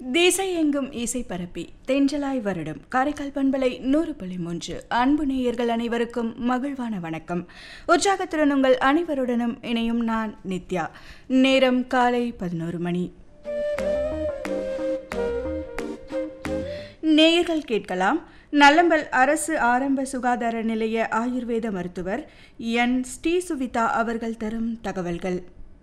திசை எங்கும் இசை பரப்பி தென்றலாய் வருடம் காரைக்கால் பண்பலை நூறு புள்ளி மூன்று அன்பு நேயர்கள் அனைவருக்கும் மகிழ்வான வணக்கம் உற்சாகத்துடன் உங்கள் அனைவருடனும் இணையும் நான் நித்யா நேரம் காலை பதினோரு மணி நேயர்கள் கேட்கலாம் நல்லம்பல் அரசு ஆரம்ப சுகாதார நிலைய ஆயுர்வேத மருத்துவர் என் ஸ்ரீ சுவிதா அவர்கள் தரும் தகவல்கள்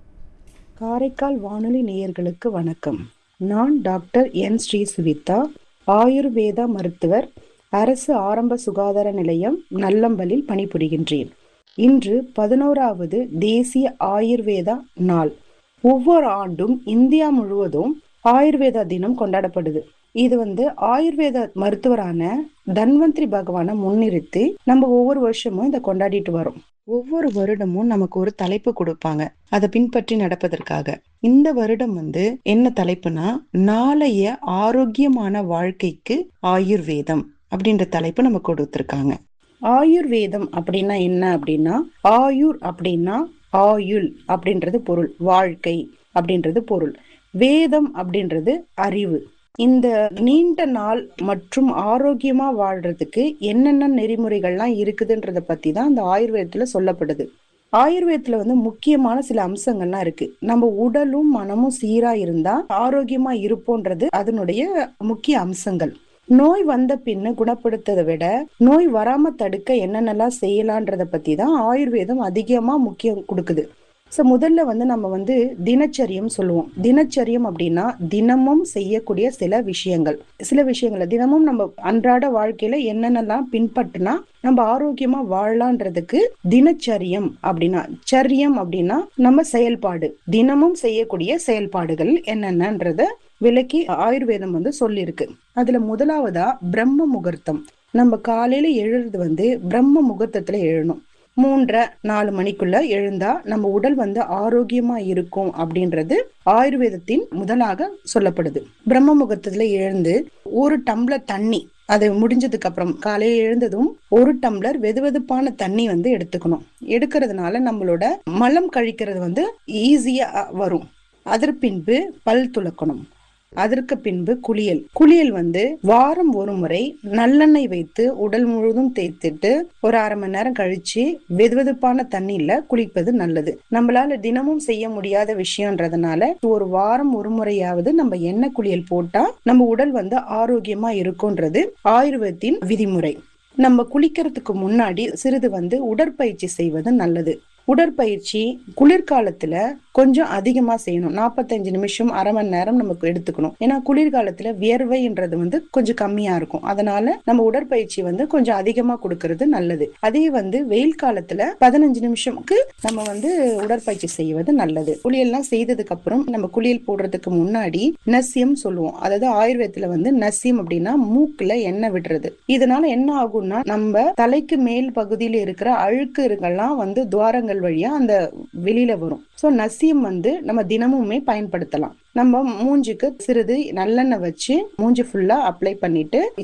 காரைக்கால் வானொலி நேயர்களுக்கு வணக்கம் நான் டாக்டர் என் ஸ்ரீ சுவிதா ஆயுர்வேதா மருத்துவர் அரசு ஆரம்ப சுகாதார நிலையம் நல்லம்பலில் பணிபுரிகின்றேன் இன்று பதினோராவது தேசிய ஆயுர்வேதா நாள் ஒவ்வொரு ஆண்டும் இந்தியா முழுவதும் ஆயுர்வேதா தினம் கொண்டாடப்படுது இது வந்து ஆயுர்வேத மருத்துவரான தன்வந்திரி பகவானை முன்னிறுத்தி நம்ம ஒவ்வொரு வருஷமும் இதை கொண்டாடிட்டு வரோம் ஒவ்வொரு வருடமும் நமக்கு ஒரு தலைப்பு கொடுப்பாங்க அதை பின்பற்றி நடப்பதற்காக இந்த வருடம் வந்து என்ன தலைப்புனா நாளைய ஆரோக்கியமான வாழ்க்கைக்கு ஆயுர்வேதம் அப்படின்ற தலைப்பு நமக்கு கொடுத்திருக்காங்க ஆயுர்வேதம் அப்படின்னா என்ன அப்படின்னா ஆயுர் அப்படின்னா ஆயுள் அப்படின்றது பொருள் வாழ்க்கை அப்படின்றது பொருள் வேதம் அப்படின்றது அறிவு இந்த நீண்ட நாள் மற்றும் ஆரோக்கியமா வாழ்றதுக்கு என்னென்ன நெறிமுறைகள்லாம் இருக்குதுன்றத பத்தி தான் இந்த ஆயுர்வேதத்துல சொல்லப்படுது ஆயுர்வேதத்துல வந்து முக்கியமான சில அம்சங்கள்லாம் இருக்கு நம்ம உடலும் மனமும் சீரா இருந்தா ஆரோக்கியமா இருப்போன்றது அதனுடைய முக்கிய அம்சங்கள் நோய் வந்த பின்னு குணப்படுத்ததை விட நோய் வராம தடுக்க என்னென்னலாம் செய்யலான்றத பத்தி தான் ஆயுர்வேதம் அதிகமா முக்கியம் கொடுக்குது ஸோ முதல்ல வந்து நம்ம வந்து தினச்சரியம் சொல்லுவோம் தினச்சரியம் அப்படின்னா தினமும் செய்யக்கூடிய சில விஷயங்கள் சில விஷயங்கள் தினமும் நம்ம அன்றாட வாழ்க்கையில என்னென்னலாம் பின்பற்றினா நம்ம ஆரோக்கியமா வாழலான்றதுக்கு தினச்சரியம் அப்படின்னா சரியம் அப்படின்னா நம்ம செயல்பாடு தினமும் செய்யக்கூடிய செயல்பாடுகள் என்னென்னன்றத விளக்கி ஆயுர்வேதம் வந்து சொல்லியிருக்கு அதுல முதலாவதா பிரம்ம முகூர்த்தம் நம்ம காலையில எழுறது வந்து பிரம்ம முகூர்த்தத்துல எழணும் மூன்றரை நாலு மணிக்குள்ள எழுந்தா நம்ம உடல் வந்து ஆரோக்கியமா இருக்கும் அப்படின்றது ஆயுர்வேதத்தின் முதலாக சொல்லப்படுது பிரம்ம முகூர்த்தத்துல எழுந்து ஒரு டம்ளர் தண்ணி அது முடிஞ்சதுக்கு அப்புறம் காலையில எழுந்ததும் ஒரு டம்ளர் வெதுவெதுப்பான தண்ணி வந்து எடுத்துக்கணும் எடுக்கிறதுனால நம்மளோட மலம் கழிக்கிறது வந்து ஈஸியா வரும் அதற்கு பின்பு பல் துளக்கணும் அதற்கு பின்பு குளியல் குளியல் வந்து வாரம் ஒரு முறை நல்லெண்ணெய் வைத்து உடல் முழுவதும் தேய்த்துட்டு ஒரு அரை மணி நேரம் கழிச்சு வெதுவெதுப்பான தண்ணியில குளிப்பது நல்லது நம்மளால தினமும் செய்ய முடியாத விஷயம்ன்றதுனால ஒரு வாரம் ஒரு முறையாவது நம்ம எண்ணெய் குளியல் போட்டா நம்ம உடல் வந்து ஆரோக்கியமா இருக்கும்ன்றது ஆயுர்வேதத்தின் விதிமுறை நம்ம குளிக்கிறதுக்கு முன்னாடி சிறிது வந்து உடற்பயிற்சி செய்வது நல்லது உடற்பயிற்சி குளிர்காலத்துல கொஞ்சம் அதிகமா செய்யணும் நாற்பத்தஞ்சு நிமிஷம் அரை மணி நேரம் நமக்கு எடுத்துக்கணும் ஏன்னா குளிர்காலத்துல வியர்வைன்றது வந்து கொஞ்சம் கம்மியா இருக்கும் அதனால நம்ம உடற்பயிற்சி வந்து கொஞ்சம் அதிகமா கொடுக்கறது நல்லது அதே வந்து வெயில் காலத்துல பதினஞ்சு நிமிஷம்க்கு நம்ம வந்து உடற்பயிற்சி செய்வது நல்லது குளியல்லாம் செய்ததுக்கு அப்புறம் நம்ம குளியல் போடுறதுக்கு முன்னாடி நசியம் சொல்லுவோம் அதாவது ஆயுர்வேதத்துல வந்து நசியம் அப்படின்னா மூக்குல எண்ணெய் விடுறது இதனால என்ன ஆகும்னா நம்ம தலைக்கு மேல் பகுதியில இருக்கிற அழுக்குகள்லாம் வந்து துவாரங்கள் வழியா அந்த வெளியில வரும் ஸோ நசியம் வந்து நம்ம தினமுமே பயன்படுத்தலாம் நம்ம மூஞ்சிக்கு சிறிது நல்லெண்ணெய் வச்சு மூஞ்சி ஃபுல்லா அப்ளை பண்ணிட்டு